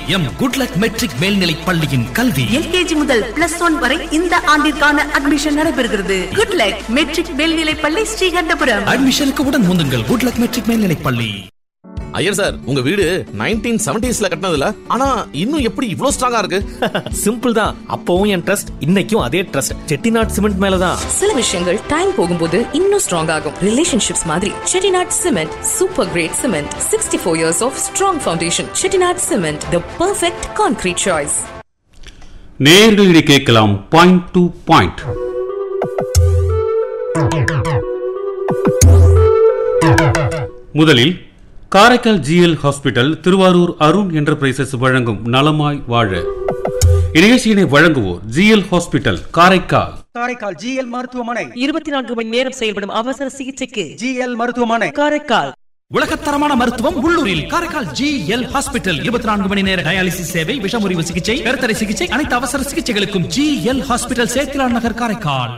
M good luck matric மேல்நிலை பள்ளியின் கல்வி எல்கேஜி முதல் பிளஸ் ஒன் வரை இந்த ஆண்டிற்கான அட்மிஷன் நடைபெறுகிறது குட் லக் மெட்ரிக் மேல்நிலை பள்ளி ஸ்ரீகண்டபுரம் அட்மிஷனுக்கு உடன் முந்துங்கள் குட்லக் மெட்ரிக் மேல்நிலை பள்ளி ஐயர் சார் உங்க வீடு நைன்டீன் செவன்டிஸ்ல கட்டினதுல ஆனா இன்னும் எப்படி இவ்ளோ ஸ்ட்ராங்கா இருக்கு சிம்பிள் தான் அப்பவும் என் ட்ரஸ்ட் இன்னைக்கும் அதே ட்ரஸ்ட் செட்டிநாட் சிமெண்ட் மேலதான் சில விஷயங்கள் டைம் போகும்போது இன்னும் ஸ்ட்ராங் ஆகும் ரிலேஷன்ஷிப்ஸ் மாதிரி Chettinad cement super great cement sixty four years of strong foundation Chettinad cement the perfect concrete choice நேயர்களிடையே கேட்கலாம் பாயிண்ட் டு பாயிண்ட் முதலில் Karaikal GL hospital Thiruvarur Arun enterprises வழங்கும் நலமாய் வாழ இந்நிகழ்ச்சியினை வழங்குவோர் GL hospital Karaikal Karaikal GL மருத்துவமனை இருபத்தி நான்கு மணி நேரம் செயல்படும் அவசர சிகிச்சைக்கு ஜிஎல் மருத்துவமனை காரைக்கால் உலகத்தரமான மருத்துவம் உள்ளூரில் காரைக்கால் ஜி எல் ஹாஸ்பிட்டல் இருபத்தி நான்கு மணி நேர டயாலிசிஸ் சேவை விஷமுறிவு சிகிச்சை கருத்தடை சிகிச்சை அனைத்து அவசர சிகிச்சைகளுக்கும் G L hospital Sethilan Nagar Karaikal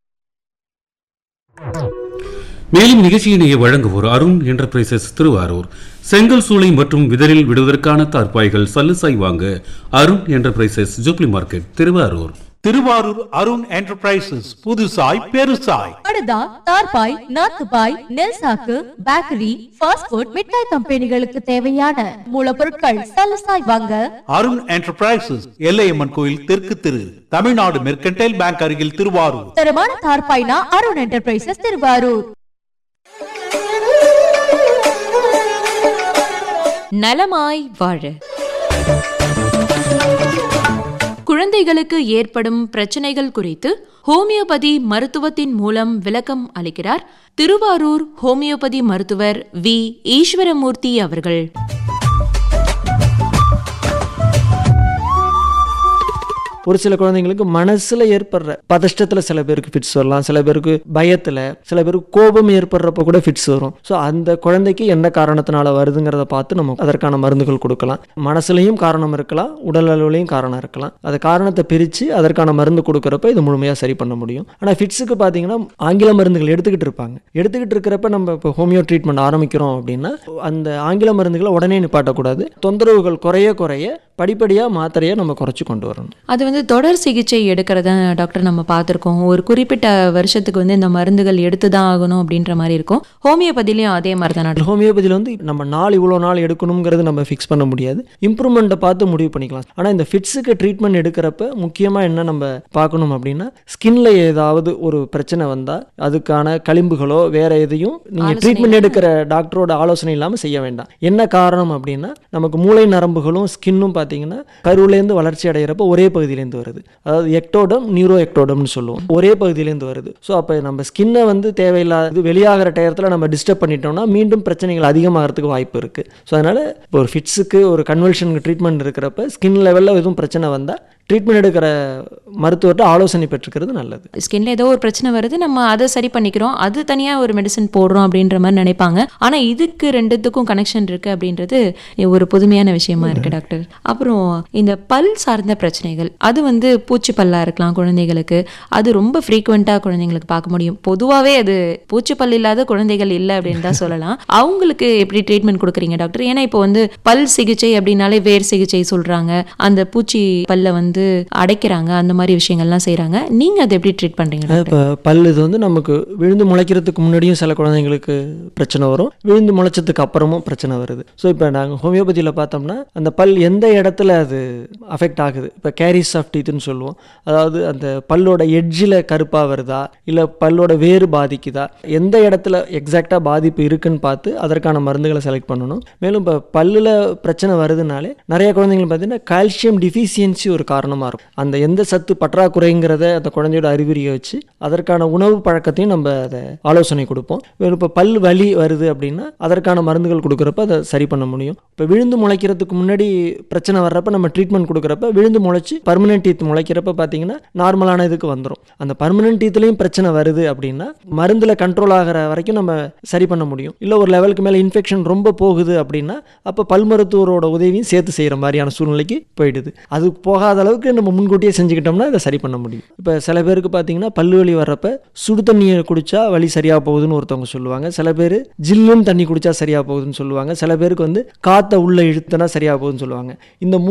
மேலும் நிகழ்ச்சியினை வழங்குவோர் அருண் என்டர்பிரைசஸ் திருவாரூர் செங்கல் சூளை மற்றும் விதரில் விடுவதற்கான தார்ப்பாய்கள் சல்லுசாய் வாங்க Arun enterprises jubilee market Thiruvarur Thiruvarur Arun enterprises புதுசாய் பெருசாய் படுதா தார்பாய் நாத்துபாய் நெல் சாக்கு பேக்கரி ஃபாஸ்ட் ஃபுட் மிட்டாய் கம்பெனிகளுக்கு தேவையான மூலப்பொருட்கள் சலசாய் வாங்க அருண் என்டர்பிரைசஸ் எல்லையம்மன் கோயில் தெற்கு திரு தமிழ்நாடு மெர்கன்டைல் பேங்க் அருகில் திருவாரூர் தரமான தார்பாய்னா அருண் என்டர்பிரைசஸ் திருவாரூர் நலமாய் வாழ குழந்தைகளுக்கு ஏற்படும் பிரச்சனைகள் குறித்து ஹோமியோபதி மருத்துவத்தின் மூலம் விளக்கம் அளிக்கிறார் திருவாரூர் ஹோமியோபதி மருத்துவர் வி ஈஸ்வரமூர்த்தி அவர்கள் ஒரு சில குழந்தைங்களுக்கு மனசுல ஏற்படுற பதஷ்டத்துல சில பேருக்கு ஃபிட்ஸ் வரலாம் சில பேருக்கு பயத்துல சில பேருக்கு கோபம் ஏற்படுறப்ப கூட ஃபிட்ஸ் வரும் ஸோ அந்த குழந்தைக்கு என்ன காரணத்தினால வருதுங்கிறத பார்த்து நம்ம அதற்கான மருந்துகள் கொடுக்கலாம் மனசுலையும் காரணம் இருக்கலாம் உடல் அளவுலையும் காரணம் இருக்கலாம் அந்த காரணத்தை பிரித்து அதற்கான மருந்து கொடுக்குறப்ப இது முழுமையாக சரி பண்ண முடியும் ஆனால் ஃபிட்ஸுக்கு பார்த்தீங்கன்னா ஆங்கில மருந்துகள் எடுத்துக்கிட்டு இருப்பாங்க எடுத்துக்கிட்டு இருக்கிறப்ப நம்ம இப்போ ஹோமியோ ட்ரீட்மெண்ட் ஆரம்பிக்கிறோம் அப்படின்னா அந்த ஆங்கில மருந்துகளை உடனே நிப்பாட்டக்கூடாது தொந்தரவுகள் குறைய குறைய படிப்படியாக மாத்திரையை நம்ம குறைச்சி கொண்டு வரணும் அது வந்து தொடர் சிகிச்சை எடுக்கிறத டாக்டர் நம்ம பார்த்துருக்கோம் ஒரு குறிப்பிட்ட வருஷத்துக்கு வந்து இந்த மருந்துகள் எடுத்து தான் ஆகணும் அப்படின்ற மாதிரி இருக்கும் ஹோமியோபதிலையும் அதே மாதிரி தான் ஹோமியோபதியில் வந்து நம்ம நாள் இவ்வளோ நாள் எடுக்கணுங்கிறது நம்ம ஃபிக்ஸ் பண்ண முடியாது இம்ப்ரூவ்மெண்ட்டை பார்த்து முடிவு பண்ணிக்கலாம் ஆனால் இந்த ஃபிட்ஸுக்கு ட்ரீட்மெண்ட் எடுக்கிறப்ப முக்கியமாக என்ன நம்ம பார்க்கணும் அப்படின்னா ஸ்கின்ல ஏதாவது ஒரு பிரச்சனை வந்தால் அதுக்கான களிம்புகளோ வேற எதையும் நீங்கள் ட்ரீட்மெண்ட் எடுக்கிற டாக்டரோட ஆலோசனை இல்லாமல் செய்ய வேண்டாம் என்ன காரணம் அப்படின்னா நமக்கு மூளை நரம்புகளும் ஸ்கின்னும் பார்த்தீங்கன்னா கருவிலேருந்து வளர்ச்சி அடைகிறப்ப ஒரே பகுதியிலேருந்து வருது அதாவது எக்டோடம் நியூரோ எக்டோடம்னு சொல்லுவோம் ஒரே பகுதியிலேருந்து வருது ஸோ அப்போ நம்ம ஸ்கின்னை வந்து தேவையில்லாத வெளியாகிற டயத்தில் நம்ம டிஸ்டர்ப் பண்ணிட்டோம்னா மீண்டும் பிரச்சனைகள் அதிகமாகிறதுக்கு வாய்ப்பு இருக்குது ஸோ அதனால் இப்போ ஒரு ஃபிட்ஸுக்கு ஒரு கன்வல்ஷனுக்கு ட்ரீட்மெண்ட் இருக்கிறப்ப ஸ்கின் லெவலில் எதுவும் பிரச்சனை வந்தால் ட்ரீட்மெண்ட் எடுக்கிற மருத்துவர்கிட்ட ஆலோசனை பெற்றுக்கிறது நல்லது ஸ்கின்ல ஏதோ ஒரு பிரச்சனை வருது நம்ம அதை சரி பண்ணிக்கிறோம் அது தனியாக ஒரு மெடிசன் போடுறோம் அப்படின்ற மாதிரி நினைப்பாங்க ஆனால் இதுக்கு ரெண்டுத்துக்கும் கனெக்ஷன் இருக்கு அப்படின்றது ஒரு புதுமையான விஷயமா இருக்கு டாக்டர் அப்புறம் இந்த பல் சார்ந்த பிரச்சனைகள் அது வந்து பூச்சி பல்லா இருக்கலாம் குழந்தைகளுக்கு அது ரொம்ப ஃப்ரீக்வெண்ட்டாக குழந்தைங்களுக்கு பார்க்க முடியும் பொதுவாகவே அது பூச்சி பல் இல்லாத குழந்தைகள் இல்லை அப்படின்னு தான் சொல்லலாம் அவங்களுக்கு எப்படி ட்ரீட்மெண்ட் கொடுக்குறீங்க டாக்டர் ஏன்னா இப்போ வந்து பல் சிகிச்சை அப்படின்னாலே வேர் சிகிச்சை சொல்றாங்க அந்த பூச்சி பல்ல வந்து அடைக்கிறாங்க அந்த மாதிரி விஷயங்கள்லாம் செய்கிறாங்க நீங்கள் அதை எப்படி ட்ரீட் பண்ணுறீங்க இப்போ பல் இது வந்து நமக்கு விழுந்து முளைக்கிறதுக்கு முன்னாடியும் சில குழந்தைங்களுக்கு பிரச்சனை வரும் விழுந்து முளைச்சதுக்கு அப்புறமும் பிரச்சனை வருது ஸோ இப்போ நாங்கள் ஹோமியோபதியில் பார்த்தோம்னா அந்த பல் எந்த இடத்துல அது அஃபெக்ட் ஆகுது இப்போ கேரிஸ் ஆஃப் டீத்துன்னு சொல்லுவோம் அதாவது அந்த பல்லோட எட்ஜில் கருப்பாக வருதா இல்லை பல்லோட வேறு பாதிக்குதா எந்த இடத்துல எக்ஸாக்டாக பாதிப்பு இருக்குன்னு பார்த்து அதற்கான மருந்துகளை செலக்ட் பண்ணணும் மேலும் இப்போ பல்லில் பிரச்சனை வருதுனாலே நிறைய குழந்தைங்களுக்கு பார்த்தீங்கன்னா கால்சியம் டிஃபிஷியன்சி ஒரு காரணமாக இருக்கும் அந்த எந்த சத்து பற்றாக்குறைங்கிறத அந்த குழந்தையோட அறிகுறியை வச்சு அதற்கான உணவு பழக்கத்தையும் நம்ம அதை ஆலோசனை கொடுப்போம் இப்போ பல் வலி வருது அப்படின்னா அதற்கான மருந்துகள் கொடுக்குறப்ப அதை சரி பண்ண முடியும் இப்போ விழுந்து முளைக்கிறதுக்கு முன்னாடி பிரச்சனை வர்றப்ப நம்ம ட்ரீட்மெண்ட் கொடுக்குறப்ப விழுந்து முளைச்சி பர்மனெண்ட் டீத் முளைக்கிறப்ப பார்த்தீங்கன்னா நார்மலான இதுக்கு வந்துடும் அந்த பர்மனெண்ட் டீத்லையும் பிரச்சனை வருது அப்படின்னா மருந்தில் கண்ட்ரோல் ஆகிற வரைக்கும் நம்ம சரி பண்ண முடியும் இல்லை ஒரு லெவலுக்கு மேலே இன்ஃபெக்ஷன் ரொம்ப போகுது அப்படின்னா அப்போ பல் மருத்துவரோட உதவியும் சேர்த்து செய்கிற மாதிரியான சூழ்நிலைக்கு போயிடுது அது போகாத அளவுக்கு நம்ம முன்கூட்டியே செஞ்சுக்கிட்டோம்னா இதை சரி பண்ண முடியும் இப்போ சில பேருக்கு பார்த்தீங்கன்னா பல்லு வலி வர்றப்ப சுடு தண்ணியை குடிச்சா வலி சரியாக போகுதுன்னு ஒருத்தவங்க சொல்லுவாங்க சில பேர் ஜில்லுன்னு தண்ணி குடிச்சா சரியாக போகுதுன்னு சொல்லுவாங்க சில பேருக்கு வந்து காற்றை உள்ள இழுத்துனா சரியாக போகுதுன்னு சொல்லுவாங்க இந்த